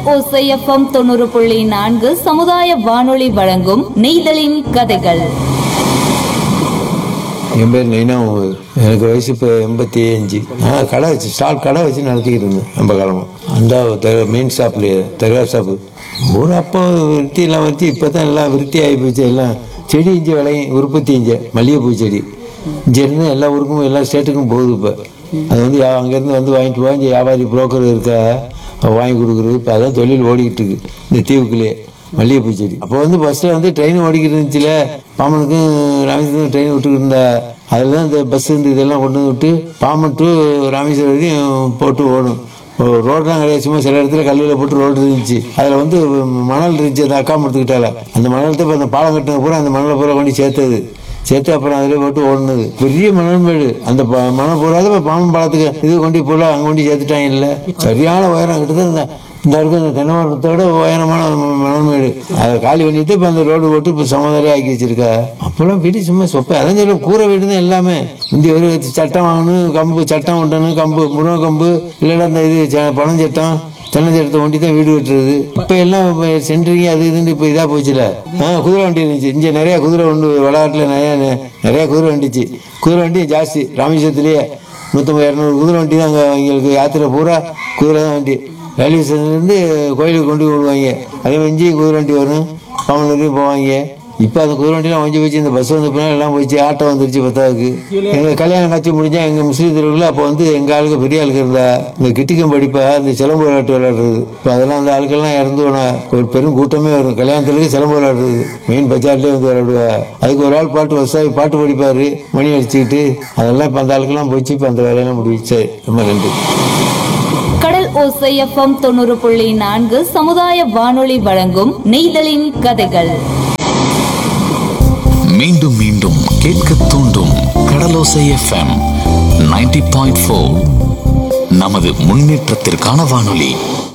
ஓசைஎஃப்எம் தொண்ணூறு புள்ளி நான்கு சமுதாய வானொலி வழங்கும் நெய்தலின் கதைகள் என் பேர் நைனா முகமது எனக்கு வயசு இப்போ எண்பத்தி அஞ்சு நான் கடை வச்சு ஸ்டால் கடை வச்சு நடத்திக்கிட்டு இருந்தேன் ரொம்ப காலமாக அந்த தெரு மெயின் ஷாப்லேயே தெருவா ஷாப்பு ஒரு அப்போ விருத்தி எல்லாம் வச்சு இப்போ தான் எல்லாம் விருத்தி ஆகி போச்சு எல்லாம் செடி இஞ்சி விளையும் உற்பத்தி இஞ்ச மல்லிகைப்பூ செடி இங்கேருந்து எல்லா ஊருக்கும் எல்லா ஸ்டேட்டுக்கும் போகுது இப்போ அது வந்து யா- அங்கேருந்து வந்து வாங்கிட்டு போய் இங்கே வியாபாரி புரோக்கர் இருக்கா அவ வாங்கி கொடுக்குறது இப்போ அதான் தொழில் ஓடிக்கிட்டு இருக்கு இந்த தீவுக்குள்ளேயே மல்லிகைப்பூ செடி அப்போ வந்து பஸ்ஸில் வந்து ட்ரெயின் ஓடிக்கிட்டு இருந்துச்சுல பாமனுக்கும் ராமேஸ்வரம் ட்ரெயின் விட்டுக்கிட்டு இருந்தா அதில் தான் இந்த பஸ் இந்த இதெல்லாம் கொண்டு வந்து விட்டு பாமன் டு ராமேஸ்வரம் வரையும் போட்டு ஓடும் ரோடெலாம் கிடையாது சும்மா சில இடத்துல கல்லில் போட்டு ரோடு இருந்துச்சு அதில் வந்து மணல் இருந்துச்சு அந்த அக்கா எடுத்துக்கிட்டால அந்த மணல் இப்போ அந்த பாலம் கட்டின பூரா அந்த மணலை பூரா கொண்டு சேர்த்தது சேர்த்து அப்புறம் அதில் போட்டு ஓடுனது பெரிய மணல் மேடு அந்த ப- மணல் பூரா இப்போ பாம்பன் பாலத்துக்கு இது கொண்டு போல அங்கே கொண்டு சேர்த்துட்டாங்க இல்லை சரியான உயரம் கிட்ட இந்த இந்த இடத்துல இந்த தென்னை மரத்தோட உயரமான மணல் மேடு அதை காலி பண்ணிட்டு இப்போ அந்த ரோடு போட்டு இப்போ சமதரையாக ஆக்கி வச்சிருக்கா அப்போல்லாம் வீடு சும்மா சொப்ப அதான் சொல்ல கூரை வீடு தான் எல்லாமே இந்த ஒரு சட்டம் வாங்கணும் கம்பு சட்டம் ஒட்டணும் கம்பு முருங்கை கம்பு இல்லைன்னா அந்த இது ச- பனம் சட்டம் தென்னை சட்டத்தை ஒண்டி தான் வீடு கட்டுறது இப்போ எல்லாம் சென்ட்ரிங் அது இதுன்னு இப்போ இதாக போச்சுல ஆ குதிரை வண்டி இருந்துச்சு இங்கே நிறைய குதிரை வண்டி விளையாட்டில் நிறைய நிறைய குதிரை வண்டிச்சு குதிரை வண்டி ஜாஸ்தி ராமேஸ்வரத்துலேயே நூற்றம்பது இரநூறு குதிரை வண்டி தான் அங்கே எங்களுக்கு யாத்திரை பூரா குதிரை தான் வண்டி ரயில்வே ஸ்டேஷன்லேருந்து கோயிலுக்கு கொண்டு போய் விடுவாங்க அதே மாதிரி இங்கேயும் குதிரை வண்டி வரும் பவனூருக்கு போவாங்க இப்போ அந்த குதிரை வண்டிலாம் கொஞ்சம் போச்சு இந்த பஸ் வந்த பின்னாடி எல்லாம் போச்சு ஆட்டோ வந்துருச்சு பத்தாவுக்கு எங்கள் கல்யாணம் காட்சி முடிஞ்சா எங்கள் முஸ்லீம் தெருவில் அப்போ வந்து எங்கள் ஆளுக்கு பெரிய ஆளுக்கு இருந்தா இந்த கிட்டிக்கம் படிப்பா இந்த சிலம்பு விளையாட்டு விளையாடுறது இப்போ அதெல்லாம் அந்த ஆளுக்கெல்லாம் இறந்து போனா ஒரு பெரும் கூட்டமே வரும் கல்யாணத்துலேயே சிலம்பு விளையாடுறது மெயின் பஜார்லேயே வந்து விளையாடுவா அதுக்கு ஒரு ஆள் பாட்டு வசாவி பாட்டு படிப்பாரு மணி அடிச்சுக்கிட்டு அதெல்லாம் இப்போ அந்த ஆளுக்கெல்லாம் போச்சு இப்போ அந்த வேலையெல்லாம் முடிச்சு ரொம்ப நன்றி கடல் ஓசைஎஃப்எம் தொண்ணூறு புள்ளி நான்கு சமுதாய வானொலி வழங்கும் நெய்தலின் கதைகள் மீண்டும் மீண்டும் கேட்க தூண்டும் கடலோசை எஃப்எம் 90.4 பாயிண்ட் நமது முன்னேற்றத்திற்கான வானொலி